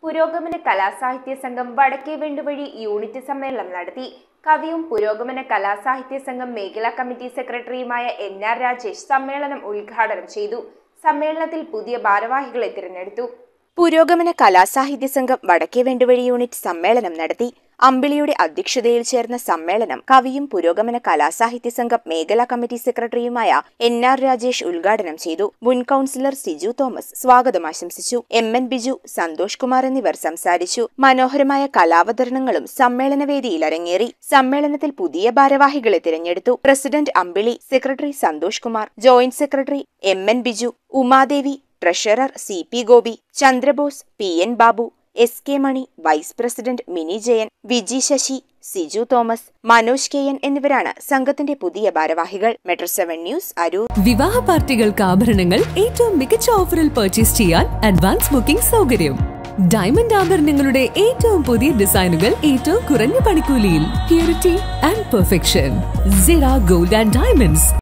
പുരോഗമന കലാസാഹിത്യ സംഘം വടക്കേ വെണ്ടുവഴി യൂണിറ്റ് സമ്മേളനം നടത്തി കവിയും പുരോഗമന കലാസാഹിത്യ സംഘം മേഖലാ കമ്മിറ്റി സെക്രട്ടറിയുമായ എൻ ആർ രാജേഷ് സമ്മേളനം ഉദ്ഘാടനം ചെയ്തു സമ്മേളനത്തിൽ പുതിയ ഭാരവാഹികളെ തിരഞ്ഞെടുത്തു പുരോഗമന കലാസാഹിത്യ സംഘം വടക്കേ വെണ്ടുവഴി യൂണിറ്റ് സമ്മേളനം നടത്തി അമ്പിളിയുടെ അധ്യക്ഷതയിൽ ചേർന്ന സമ്മേളനം കവിയും പുരോഗമന കലാസാഹിത്യ സംഘം മേഖലാ കമ്മിറ്റി സെക്രട്ടറിയുമായ എൻ ആർ രാജേഷ് ഉദ്ഘാടനം ചെയ്തു മുൻ കൌൺസിലർ സിജു തോമസ് സ്വാഗതം ആശംസിച്ചു എം എൻ ബിജു സന്തോഷ് കുമാർ എന്നിവർ സംസാരിച്ചു മനോഹരമായ കലാവതരണങ്ങളും സമ്മേളനവേദിയിൽ അരങ്ങേറി സമ്മേളനത്തിൽ പുതിയ ഭാരവാഹികളെ തിരഞ്ഞെടുത്തു president Ambili secretary Santhosh Kumar joint secretary M N Biju Umadevi treasurer C P Gopi Chandrabose P N Babu S K Mani vice president Mini Jayan Viji Sasi Siju Thomas Manoj K N എന്നിവരാണ് സംഘത്തിന്റെ പുതിയ ഭാരവാഹികൾ മെട്രോ സെവൻ ന്യൂസ് അരൂർ വിവാഹ പാർട്ടികൾക്ക് ആഭരണങ്ങൾ ഏറ്റവും മികച്ച ഓഫറിൽ പർച്ചേസ് ചെയ്യാൻ അഡ്വാൻസ് ബുക്കിംഗ് സൗകര്യം ഡയമണ്ട് ആഭരണങ്ങളുടെ ഏറ്റവും പുതിയ ഡിസൈനുകൾ ഏറ്റവും കുറഞ്ഞ പണിക്കൂലിയിൽ purity and perfection Sira gold and diamonds